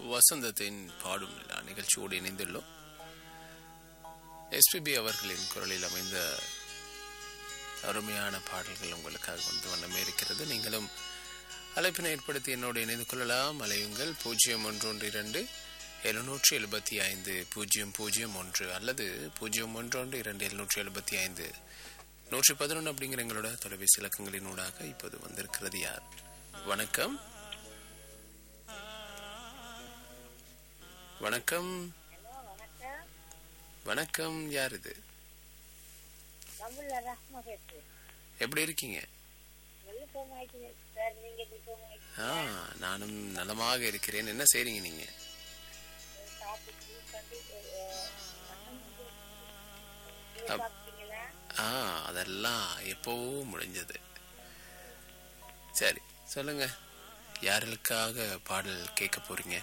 வசந்தத்தின் பாடும் நிலா நிகழ்ச்சியோடு இணைந்துள்ளோம் எஸ்பிபி அவர்களின் குரலில் அமைந்த அருமையான பாடல்கள் உங்களுக்காக வந்து வண்ணமே இருக்கிறது நீங்களும் அழைப்பினை ஏற்படுத்தி என்னோடு இணைந்து கொள்ளலாம் அலையுங்கள் பூஜ்ஜியம் ஒன்று ஒன்று இரண்டு எழுநூற்றி எழுபத்தி ஐந்து பூஜ்ஜியம் பூஜ்ஜியம் ஒன்று அல்லது பூஜ்ஜியம் ஒன்று ஒன்று இரண்டு எழுநூற்றி எழுபத்தி ஐந்து நூற்றி பதினொன்று அப்படிங்கிற எங்களோட தொலைபேசி இலக்கங்களின் ஊடாக இப்போது வந்திருக்கிறது யார் வணக்கம் வணக்கம் வணக்கம் யார் இது தமிழ்ல ரஹ்மா பேசு எப்படி இருக்கீங்க வெள்ளிக்கிழமை சார் நீங்க வெள்ளிக்கிழமை ஆ நானும் நலமாக இருக்கிறேன் என்ன செய்றீங்க நீங்க சாப்பிட்டு கண்டு அப்- சாப்பிட்டீங்களா ஆ அதெல்லாம் எப்போவோ முடிஞ்சது சரி சொல்லுங்க யாருக்காக பாடல் கேட்க போறீங்க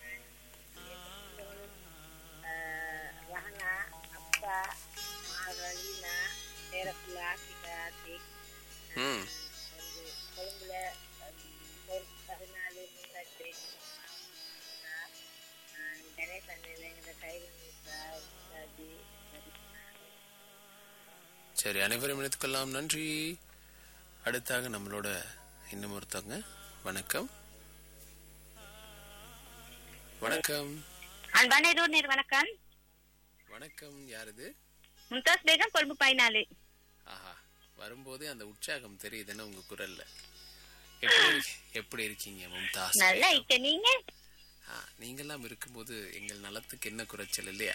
ரஹனா அப்பா ரலீனா பேரப்புள்ள ஆசிகா ஆசிக் ம் வந்து கொழும்புல ஒரு பதினாலு முன்னாடி கணேசன் எங்க கையில் சரி அனைவரும் இணைத்துக்கொள்ளலாம் நன்றி அடுத்தாக நம்மளோட இன்னும் ஒருத்தவங்க வணக்கம் வணக்கம் அன்பான நேர் வணக்கம் வணக்கம் யார் இது மும்தாஸ் பேகம் கொழும்பு பதினாலு ஆஹா வரும்போதே அந்த உற்சாகம் தெரியுதுன்னு உங்க குரல்ல எப்படி எப்படி இருக்கீங்க மும்தாஸ் நல்லா பேகம்? இருக்க நீங்க ஆ, நீங்கெல்லாம் இருக்கும்போது எங்கள் நலத்துக்கு என்ன குறைச்சல் இல்லையா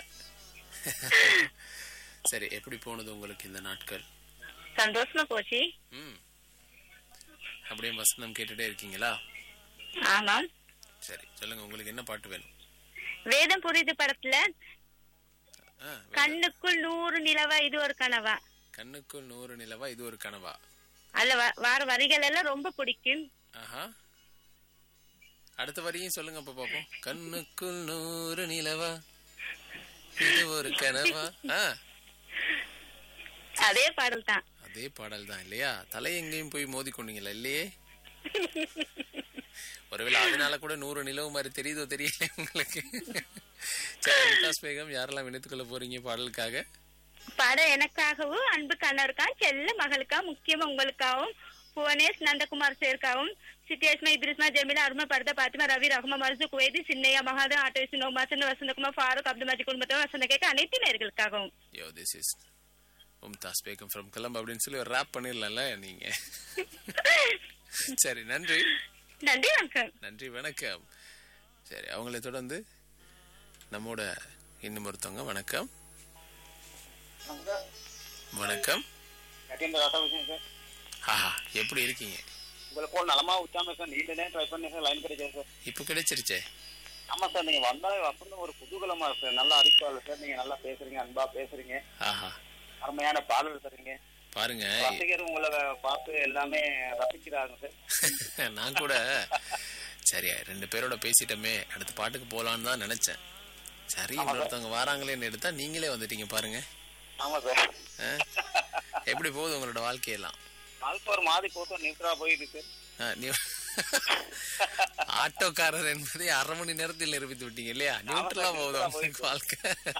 சரி எப்படி போனது உங்களுக்கு இந்த நாட்கள் சந்தோஷமா போச்சு ம் அப்படியே வசனம் கேட்டுட்டே இருக்கீங்களா ஆமாம் சரி சொல்லுங்க உங்களுக்கு என்ன பாட்டு வேணும் வேதம் புரிது படத்துல ஆ, வே- கண்ணுக்குள் நூறு நிலவா இது ஒரு கனவா கண்ணுக்குள் நூறு நிலவா இது ஒரு கனவா அதுல வ- வார வரிகள் எல்லாம் ரொம்ப பிடிக்கும் ஆஹா அடுத்த வரியும் சொல்லுங்க அப்ப பாப்போம் கண்ணுக்குள் நூறு நிலவா இது ஒரு கனவா ஆ அதே பாடல் தான் அதே பாடல் தான் இல்லையா தலை எங்கேயும் போய் மோதி கொண்டீங்களா இல்லையே ஒருவேளை அதனால கூட நூறு நிலவு மாதிரி தெரியுதோ தெரியல உங்களுக்கு சரி விகாஸ் பேகம் யாரெல்லாம் இணைத்துக் கொள்ள போறீங்க பாடலுக்காக படம் எனக்காகவும் அன்பு கண்ணருக்காகவும் செல்ல மகளுக்கா முக்கியமா உங்களுக்காகவும் புவனேஷ் நந்தகுமார் சேர்க்காவும் சித்தேஷ்மா இத்ரிஸ்மா ஜெமிலா அருமை பரத பாத்திமா ரவி ரஹ்மா மர்சு குவேதி சின்னையா மகாதன் ஆட்டோசி நோமாசன் வசந்தகுமார் ஃபாரூக் அப்துல் மஜி குடும்பத்தவர் வசந்த கேட்க அனைத்து நேர்களுக்காகவும் yo this is Mumtaz Begum from கிளம்பு அப்படின்னு சொல்லி ஒரு ரேப் பண்ணிடலாம்ல நீங்க சரி நன்றி நன்றி வணக்கம் நன்றி வணக்கம் சரி அவங்களை தொடர்ந்து நம்மோட இன்னும் ஒருத்தவங்க வணக்கம் வணக்கம் கட்டியம் ஆட்டோ விஷயம் சார் ஆஹா எப்படி இருக்கீங்க உங்களை போல் நலமா உச்சாம சார் நீண்ட நேரம் ட்ரை பண்ணி சார் லைன் கிடைச்சா சார் இப்போ கிடைச்சிருச்சே ஆமா சார் நீங்க வந்தாலே அப்படின்னு ஒரு குதூகலமா இருக்கு சார் நல்லா அறிவிப்பாளர் சார் நீங்க நல்லா பேசுறீங்க அன்பா பேசுறீங்க ஆஹா அருமையான பாடல் தரீங்க பாருங்க ரசிகர் உங்களை பார்த்து எல்லாமே ரசிக்கிறாங்க சார் நான் கூட சரி ரெண்டு பேரோட பேசிட்டோமே அடுத்த பாட்டுக்கு போலான்னு தான் நினைச்சேன் சரி இன்னொருத்தவங்க வராங்களேன்னு எடுத்தா நீங்களே வந்துட்டீங்க பாருங்க ஆமா சார் ஆ? எப்படி போகுது உங்களோட வாழ்க்கையெல்லாம் நாளைக்கு ஒரு மாதிரி போட்டோம் நியூட்ரா போயிருக்கு சார் ஆ, நீ ஆட்டோக்காரர் என்பதை அரை மணி நேரத்தில் நிரூபித்து விட்டீங்க இல்லையா நியூட்ரலா போகுது உங்களுக்கு வாழ்க்கை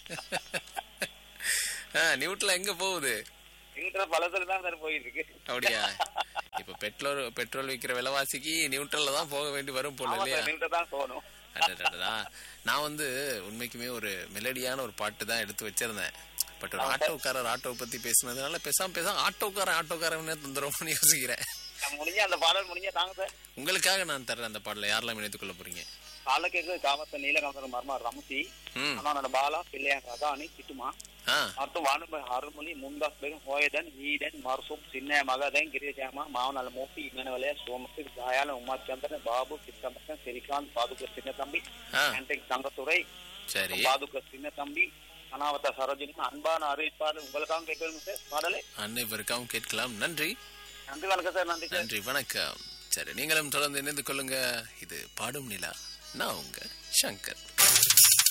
ஆ, நியூட்ரலா எங்க போகுது நியூட்ரா பலத்துல தான் சார் போயிட்டு இருக்கு அப்படியா இப்ப பெட்ரோல் பெட்ரோல் விக்கிற விலைவாசிக்கு நியூட்ரல்ல தான் போக வேண்டி வரும் போல ஆமா இல்லையா சார் நியூட்ரா தான் போகணும் அடடடடா. நான் வந்து உண்மைக்குமே ஒரு மெலடியான ஒரு பாட்டு தான் எடுத்து வச்சிருந்தேன் பட் ஒரு ஆட்டோக்காரர் ஆட்டோ பத்தி பேசுனதுனால பேசாம பேசாம ஆட்டோக்காரன் ஆட்டோக்காரன் தந்துருவோம்னு யோசிக்கிறேன் முடிஞ்ச அந்த பாடல் முடிஞ்ச தாங்க சார் உங்களுக்காக நான் தர்றேன் அந்த பாடலை யாரெல்லாம் இணைத்துக் கொள்ள போறீங்க காலக்கேக்கு காமத்த நீலகாந்தர மர்மா ரமசி ம் அண்ணா பாலா பிள்ளையார் ரதானி சிட்டுமா ஆ ಮತ್ತು ವಾಣಬ ಹಾರುಮಲಿ ಮುಂದಾಸ್ ಬೇಗಂ ಹೋಯದನ್ ಹೀದನ್ ಮರ್ಸುಪ್ ಸಿನ್ನೆ ಮಗದನ್ ಗಿರಿಜಾಮ ಮಾವನಲ ಮೋಪಿ ಇಮನವಲೆ ಸೋಮಸಿ ದಾಯಾಲ ಉಮಾಚಂದ್ರನ್ ಬಾಬು ಸಿಕ್ಕಂಬಕನ್ ಸಿರಿಕಾಂತ್ பாதுக சின்ன தம்பி ஆ ஆன்டிக் தங்கத்துறை சரி பாதுக சின்ன தம்பி அனாவத சரோஜினி அன்பான அறிவிப்பாளர் உங்களுக்காக கேட்கணும் சார் பாடலே அனைவருக்காகவும் கேட்கலாம் நன்றி நன்றி வணக்கம் சார் நன்றி சார் நன்றி வணக்கம் சரி நீங்களும் தொடர்ந்து இணைந்து கொள்ளுங்க இது பாடும் நிலா நான் உங்க சங்கர்